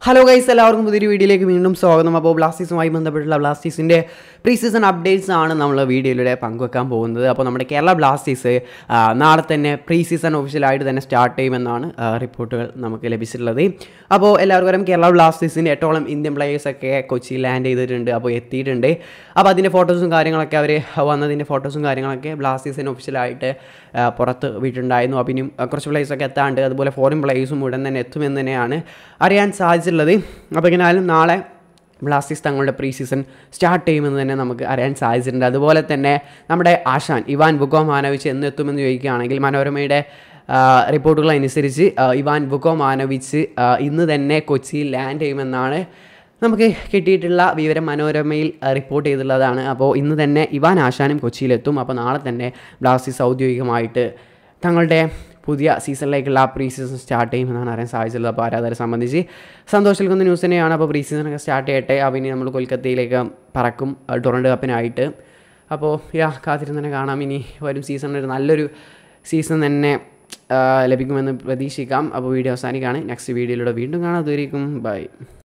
hello guys എല്ലാവർക്കും പുതിയൊരു വീഡിയോയിലേക്ക് വീണ്ടും സ്വാഗതം അപ്പോൾ ബ്ലാസ്റ്റീസുമായി ബന്ധപ്പെട്ടുള്ള ബ്ലാസ്റ്റീസിൻ്റെ പ്രീ സീസൺ അപ്ഡേറ്റ്സ് ആണ് നമ്മൾ വീഡിയോയിലൂടെ പങ്കുവെക്കാൻ പോകുന്നത് അപ്പോൾ നമ്മുടെ കേരള ബ്ലാസ്റ്റീസ് ആ, നാളെ തന്നെ പ്രീ സീസൺ ഒഫീഷ്യലായിട്ട് തന്നെ സ്റ്റാർട്ട് ചെയ്യുമെന്നാണ് ആ, റിപ്പോർട്ടുകൾ നമുക്ക് ലഭിച്ചിട്ടുള്ളത് അപ്പോൾ എല്ലാവർക്കും അറിയാം കേരള ബ്ലാസ്റ്റേഴ്സിൻ്റെ എട്ടോളം ഇന്ത്യൻ പ്ലേയേഴ്സൊക്കെ കൊച്ചി ലാൻഡ് ചെയ്തിട്ടുണ്ട് അപ്പോൾ എത്തിയിട്ടുണ്ട് അപ്പോൾ അതിൻ്റെ ഫോട്ടോസും കാര്യങ്ങളൊക്കെ അവർ വന്നതിൻ്റെ ഫോട്ടോസും കാര്യങ്ങളൊക്കെ ബ്ലാസ്റ്റേഴ്സിന് ഒഫീഷ്യലായിട്ട് ആ, പുറത്ത് വിട്ടിട്ടുണ്ടായിരുന്നു അപ്പോൾ ഇനിയും ആ, കുറച്ച് പ്ലേയേഴ്സൊക്കെ എത്താണ്ട് അതുപോലെ ഫോറിൻ പ്ലേയേഴ്സും ഉടൻ തന്നെ എത്തുമെന്ന് തന്നെയാണ് അറിയാൻ സാധിച്ചിട്ടുള്ളത് അപ്പോൾ എങ്ങനെയാലും നാളെ ബ്ലാസ്റ്റേഴ്സ് തങ്ങളുടെ പ്രീ സീസൺ സ്റ്റാർട്ട് ചെയ്യുമെന്ന് തന്നെ നമുക്ക് അറിയാൻ സാധിച്ചിട്ടുണ്ട് അതുപോലെ തന്നെ നമ്മുടെ ആശാൻ ഇവാൻ ബുക്കോമാനോവിച്ച് എന്ന് എത്തുമെന്ന് ചോദിക്കുകയാണെങ്കിൽ മനോരമയുടെ ആ, റിപ്പോർട്ടുകൾ അനുസരിച്ച് ആ, ഇവാൻ ബുക്കോമാനോവിച്ച് ആ, ഇന്ന് തന്നെ കൊച്ചിയിൽ ലാൻഡ് ചെയ്യുമെന്നാണ് നമുക്ക് കിട്ടിയിട്ടുള്ള വിവരം മനോരമയിൽ ആ, റിപ്പോർട്ട് ചെയ്തിട്ടുള്ളതാണ് അപ്പോൾ ഇന്ന് തന്നെ ഇവാൻ ആശാനും കൊച്ചിയിലെത്തും അപ്പോൾ നാളെ തന്നെ ബ്ലാസ്റ്റേഴ്സ് ഔദ്യോഗികമായിട്ട് തങ്ങളുടെ പുതിയ സീസണിലേക്കുള്ള പ്രീ സീസൺ സ്റ്റാർട്ട് ചെയ്യുമെന്നാണ് അറിയാൻ സാധിച്ചിട്ടുള്ളത് അപ്പോൾ ആരാധകരെ സംബന്ധിച്ച് സന്തോഷം നൽകുന്ന ന്യൂസ് തന്നെയാണ് അപ്പോൾ പ്രീ സീസണൊക്കെ സ്റ്റാർട്ട് ചെയ്യട്ടെ അപ്പോൾ ഇനി നമ്മൾ കൊൽക്കത്തയിലേക്ക് പറക്കും ആ, ടൊറൻറ്റോ കപ്പിനായിട്ട് അപ്പോൾ യാ കാത്തിരുന്ന് തന്നെ കാണാം ഇനി വരും സീസണിൽ ഒരു നല്ലൊരു സീസൺ തന്നെ ആ, ലഭിക്കുമെന്ന് പ്രതീക്ഷിക്കാം അപ്പോൾ വീഡിയോ അവസാനിക്കുകയാണ് നെക്സ്റ്റ് വീഡിയോയിലൂടെ വീണ്ടും കാണാം അതുവരേക്കും ബൈ